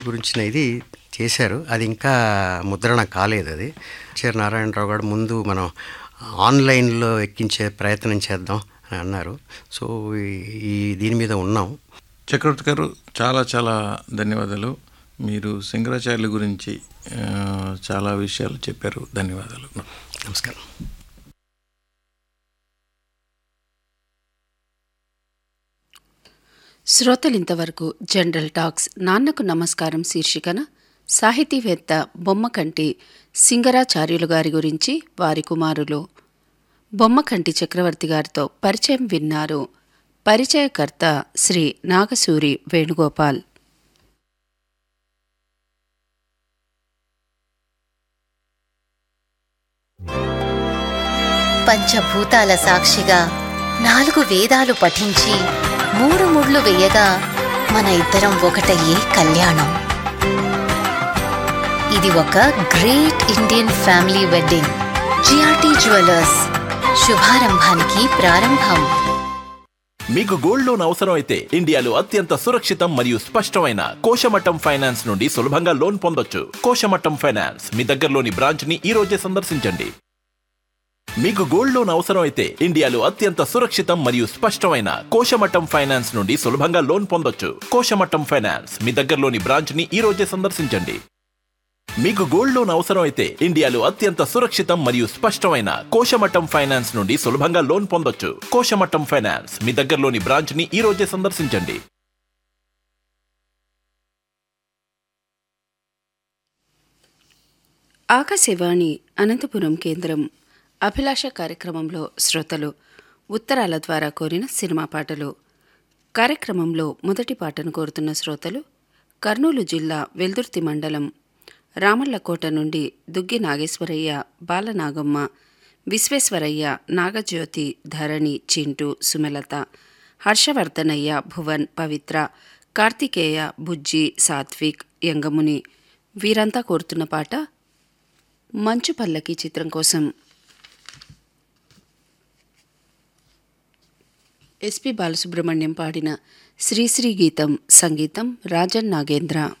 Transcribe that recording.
గురించిన ఇది చేశారు అది ఇంకా ముద్రణ కాలేదు అది చేరు నారాయణరావు గారు ముందు మనం ఆన్లైన్లో ఎక్కించే ప్రయత్నం చేద్దాం అని అన్నారు సో ఈ- ఈ దీని మీద ఉన్నాం చక్రవర్తి గారు చాలా చాలా ధన్యవాదాలు మీరు శంకరాచార్యుల గురించి ఆ, చాలా విషయాలు చెప్పారు ధన్యవాదాలు నమస్కారం శ్రోతలింతవరకు జనరల్ టాక్స్ నాన్నకు నమస్కారం శీర్షికన సాహితీవేత్త బొమ్మకంటి సింగరాచార్యులు గారి గురించి వారి కుమారులు బొమ్మకంటి చక్రవర్తి గారితో పరిచయం విన్నారు పరిచయకర్త శ్రీ నాగసూరి వేణుగోపాల్ పంచభూతాల సాక్షిగా నాలుగు వేదాలు పఠించి మూడు ముళ్ళు వేయగా మన ఇద్దరం ఒకటయ్యే కళ్యాణం ఇది ఒక great Indian family wedding GRT jewellers శుభారంభానికి ప్రారంభం మీకు గోల్డ్ లోన్ అవసరం అయితే ఇండియాలో అత్యంత సురక్షితం మరియు స్పష్టమైన కోశమట్టం ఫైనాన్స్ నుండి సులభంగా లోన్ పొందొచ్చు కోశమట్టం ఫైనాన్స్ మీ దగ్గరలోని బ్రాంచ్ ని ఈ రోజే సందర్శించండి మీకు గోల్డ్ లోన్ అవసరం అయితే ఇండియాలో అత్యంత సురక్షితం మరియు స్పష్టమైన కోశమట్టం ఫైనాన్స్ నుండి సులభంగా లోన్ పొందొచ్చు కోశమట్టం ఫైనాన్స్ మీ దగ్గరలోని బ్రాంచ్ ని ఈ రోజే సందర్శించండి మీకు గోల్డ్ లోన్ అవసరం అయితే ఇండియాలో అత్యంత సురక్షితం మరియు స్పష్టమైన కోశమట్టం ఫైనాన్స్ నుండి సులభంగా లోన్ పొందొచ్చు కోశమట్టం ఫైనాన్స్ మీ దగ్గరలోని బ్రాంచ్ ని ఈ రోజే సందర్శించండి ఆకాశవాణి అనంతపురం కేంద్రం అభిలాష కార్యక్రమంలో శ్రోతలు ఉత్తరాల ద్వారా కోరిన సినిమా పాటలు కార్యక్రమంలో మొదటి పాటను కోరుతున్న శ్రోతలు కర్నూలు జిల్లా వెల్దుర్తి మండలం రామల్లకోట నుండి దుగ్గి నాగేశ్వరయ్య బాలనాగమ్మ విశ్వేశ్వరయ్య నాగజ్యోతి ధరణి చింటూ సుమలత హర్షవర్ధనయ్య భువన్ పవిత్ర కార్తికేయ బుజ్జి సాత్విక్ యంగముని వీరంతా కోరుతున్న పాట మంచు పల్లకి చిత్రం కోసం ఎస్పి బాలసుబ్రహ్మణ్యం పాడిన శ్రీశ్రీ గీతం సంగీతం రాజన్ నాగేంద్ర